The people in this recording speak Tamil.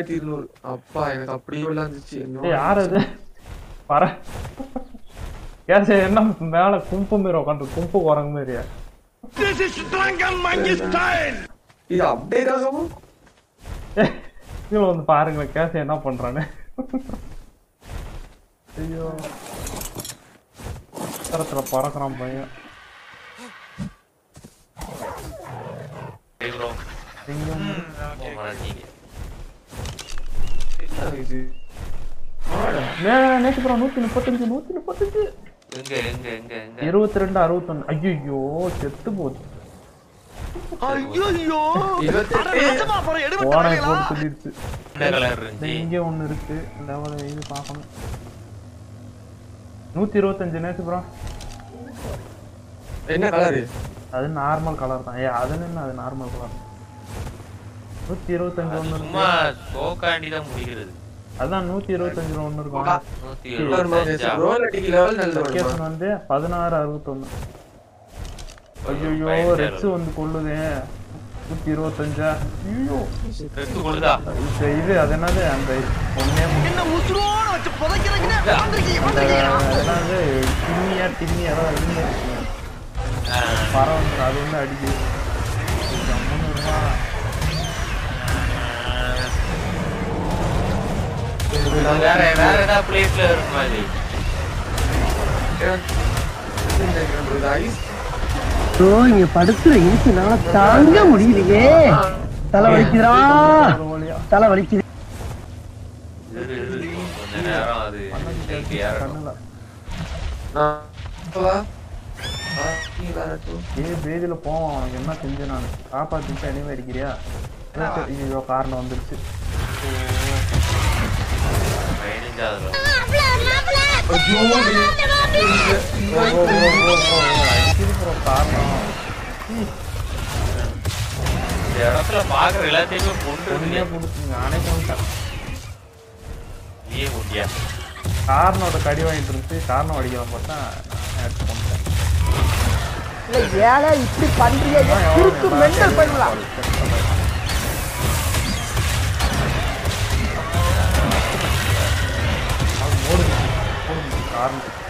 மூணாயிரத்தி இருநூறு அப்பா எனக்கு அப்படியே விளாந்துச்சு ஏய் யார் அது வர கேஸ் என்ன மேல கும்பு மாரி உட்காந்து கும்பு குரங்கு மாதிரியா இது அப்டேட் ஆகாம இவன் வந்து பாருங்க கேஸ் என்ன பண்றான்னு ஐயோ தரத்துல பறக்குறான் பையன் ப்ரோ எங்கேயும் மறந்தீங்க என்ன இது நேற்று ப்ரோ நூத்தி முப்பத்தஞ்சு நூத்தி முப்பத்தஞ்சு எங்க எங்க எங்க எங்க இருபத்தி ரெண்டு அறுபத்தொன்னு ஐயோ செத்து போச்சு இருபத்தெட்டு போன போட்டு சொல்லிருச்சு என்ன கலர் இந்த இருந்துச்சு இங்கே ஒண்ணு இருக்கு லெவல் இது பார்க்கணும் நூத்தி இருபத்தஞ்சு நேற்று ப்ரோ என்ன கலரு அது நார்மல் கலர் தான் ஏ அது என்ன அது நார்மல் கலர் நூத்தி இருபத்தஞ்சு ஒண்ணு இருக்கு சும்மா சோக்காண்டி தான் முடிகிறது அதான் நூத்தி இருபத்தஞ்சுல ஒண்ணு இருக்கும் நூத்தி வருமா எழுபத்தஞ்சா ரோல் அடிக்க லெவல் நல்ல வருமா லொகேஷன் வந்து பதினாறு அறுபத்தொன்னு ஐயோ பயங்கர ரெக்ஸ் வந்து கொள்ளுதே நூத்தி இருபத்தஞ்சா ஐயோ ரெண்டு கொள்ளுதா இது இது அது என்னது அந்த ஒன்னே அந்த என்னது டின்னியா டின்னி அதாவது டின்னி மரம் வந்து அது வந்து அடிக்குது ஜம்முன்னு இருந்தா வேற வேற ஏதாவது பிளேஸ்ல இருக்குமா இது ஐஸ் ஓ இங்க படுத்துற இருக்குனால தாங்க முடியலையே தலை வலிக்குதுடா ஒரு வழியா தலை வலிக்குது இரு, இரு. கொஞ்ச நேரம் அது நைட்டு ஏறணும் கண்ணுல ஏ பேதியில போவான் அவனுக்கு என்ன செஞ்சு நான் காப்பாத்திட்டு அனிமே அடிக்கிறியா ஐயோ காரணம் வந்துருச்சு பதினஞ்சாவது காரணம் இந்த இடத்துல பாக்குற எல்லாத்தையுமே கொண்டு ஒன்னே கொடுத்து நானே கொண்டுட்டேன் நீயே முடியா காரணோட கடி வாங்கிட்டு இருந்துச்சு காரணம் அடிக்கலாம் பார்த்தா நான் எடுத்து கொண்டுட்டேன் இல்ல ஏழை இப்படி பண்றீங்க இருக்கு மெண்டல் பண்ணலாம் ஓடுங்க ஓடுங்க காரணம்